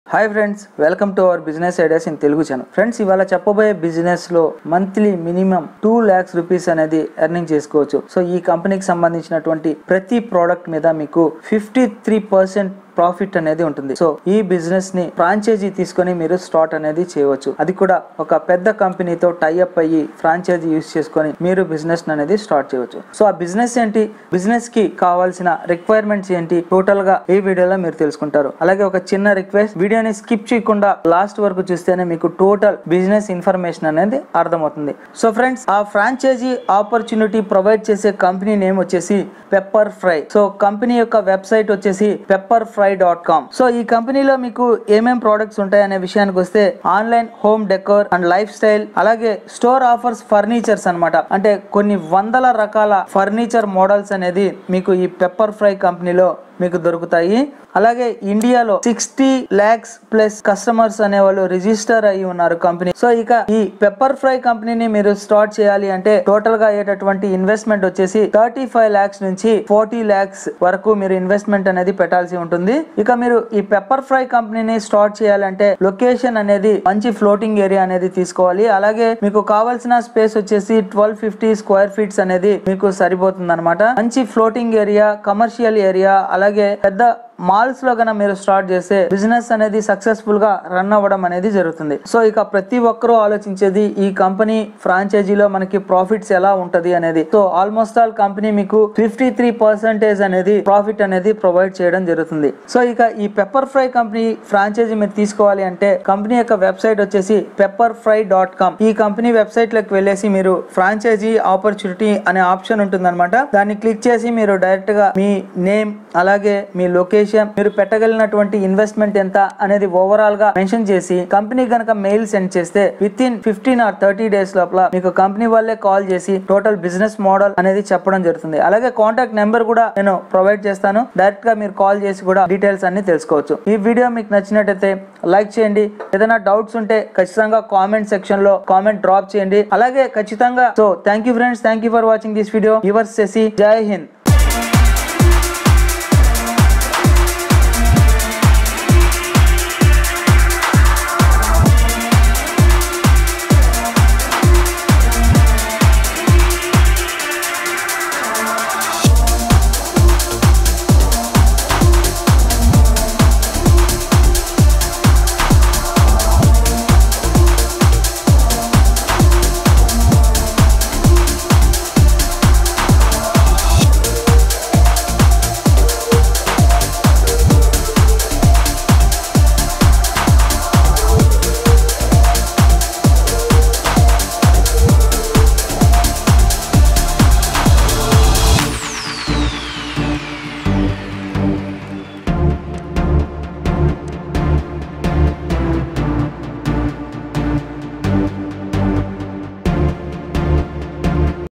hi friends welcome to our business ideas in Telugu channel friends ఇవాళ చెప్పబోయే business లో monthly minimum two lakhs rupees అనేది earning చేసుకోవచ్చు so ఈ కంపెనీకి సంబంధించినటువంటి ప్రతి ప్రోడక్ట్ మీద మీకు ఫిఫ్టీ త్రీ పర్సెంట్ ప్రాఫిట్ అనేది ఉంటుంది సో ఈ బిజినెస్ ని ఫ్రాంచైజీ తీసుకొని మీరు స్టార్ట్ అనేది చేయవచ్చు అది కూడా ఒక పెద్ద కంపెనీతో టైఅప్ అయ్యి ఫ్రాంచైజీ యూస్ చేసుకొని మీరు బిజినెస్ అనేది స్టార్ట్ చేయవచ్చు సో ఆ బిజినెస్ ఏంటి బిజినెస్ కి కావాల్సిన రిక్వైర్మెంట్స్ ఏంటి టోటల్ గా ఈ వీడియోలో మీరు తెలుసుకుంటారు అలాగే ఒక చిన్న రిక్వెస్ట్ వీడియోని స్కిప్ చేయకుండా లాస్ట్ వరకు చూస్తేనే మీకు టోటల్ బిజినెస్ ఇన్ఫర్మేషన్ అనేది అర్థమవుతుంది సో ఫ్రెండ్స్ ఆ ఫ్రాంచైజీ ఆపర్చునిటీ ప్రొవైడ్ చేసే కంపెనీ నేమ్ వచ్చేసి పెప్పర్ ఫ్రై సో కంపెనీ యొక్క వెబ్సైట్ వచ్చేసి pepper fry dot com so ఈ కంపెనీలో మీకు ఏమేం ప్రోడక్ట్స్ ఉంటాయి అనే విషయానికి వస్తే online home decor and lifestyle అలాగే స్టోర్ ఆఫర్స్ ఫర్నిచర్స్ అన్నమాట అంటే కొన్ని వందల రకాల ఫర్నిచర్ మోడల్స్ అనేది మీకు ఈ పెప్పర్ ఫ్రై కంపెనీలో మీకు దొరుకుతాయి అలాగే ఇండియాలో సిక్స్టీ ల్యాక్స్ ప్లస్ కస్టమర్స్ అనే వాళ్ళు రిజిస్టర్ అయి ఉన్నారు కంపెనీ సో ఇక ఈ పెప్పర్ ఫ్రై కంపెనీని మీరు స్టార్ట్ చేయాలి అంటే టోటల్ గా అయ్యేటటువంటి ఇన్వెస్ట్మెంట్ వచ్చేసి థర్టీ ఫైవ్ ల్యాక్స్ నుంచి ఫార్టీ ల్యాక్స్ వరకు మీరు ఇన్వెస్ట్మెంట్ అనేది పెట్టాల్సి ఉంటుంది ఇక మీరు ఈ పెప్పర్ ఫ్రై కంపెనీని స్టార్ట్ చేయాలంటే లొకేషన్ అనేది మంచి ఫ్లోటింగ్ ఏరియా అనేది తీసుకోవాలి అలాగే మీకు కావాల్సిన స్పేస్ వచ్చేసి ట్వెల్వ్ ఫిఫ్టీ స్క్వేర్ ఫీట్స్ అనేది మీకు సరిపోతుంది అనమాట మంచి ఫ్లోటింగ్ ఏరియా కమర్షియల్ ఏరియా అలాగే పెద్ద మాల్స్ లో గన మీరు స్టార్ట్ చేస్తే బిజినెస్ అనేది సక్సెస్ఫుల్ గా రన్ అవ్వడం అనేది జరుగుతుంది సో ఇక ప్రతి ఒక్కరూ ఆలోచించేది ఈ కంపెనీ ఫ్రాంచైజీలో మనకి ప్రాఫిట్స్ ఎలా ఉంటది అనేది సో ఆల్మోస్ట్ ఆల్ కంపెనీ మీకు ఫిఫ్టీ త్రీ పర్సెంటేజ్ అనేది ప్రాఫిట్ అనేది ప్రొవైడ్ చేయడం జరుగుతుంది సో ఇక ఈ పెప్పర్ ఫ్రై కంపెనీ ఫ్రాంచైజీ మీరు తీసుకోవాలి అంటే కంపెనీ యొక్క వెబ్సైట్ వచ్చేసి పెప్పర్ ఫ్రై డాట్ కామ్ ఈ కంపెనీ వెబ్సైట్ లోకి వెళ్ళేసి మీరు ఫ్రాంచైజీ ఆపర్చునిటీ అనే ఆప్షన్ ఉంటుందన్నమాట దాన్ని క్లిక్ చేసి మీరు డైరెక్ట్ గా మీ నేమ్ అలాగే మీ లొకేషన్ మీరు పెట్టగలిగినటువంటి ఇన్వెస్ట్మెంట్ ఎంత అనేది ఓవరాల్ గా మెన్షన్ చేసి కంపెనీ కనుక మెయిల్ సెండ్ చేస్తే within fifteen or thirty days లోపల మీకు కంపెనీ వాళ్ళే కాల్ చేసి టోటల్ బిజినెస్ మోడల్ అనేది చెప్పడం జరుగుతుంది అలాగే కాంటాక్ట్ నెంబర్ కూడా నేను ప్రొవైడ్ చేస్తాను డైరెక్ట్ గా మీరు కాల్ చేసి కూడా డీటెయిల్స్ అన్ని తెలుసుకోవచ్చు ఈ వీడియో మీకు నచ్చినట్టయితే లైక్ చేయండి ఏదైనా డౌట్స్ ఉంటే ఖచ్చితంగా కామెంట్ సెక్షన్ లో కామెంట్ డ్రాప్ చేయండి అలాగే ఖచ్చితంగా so thank you friends thank you for watching this video your Shashi Jai Hind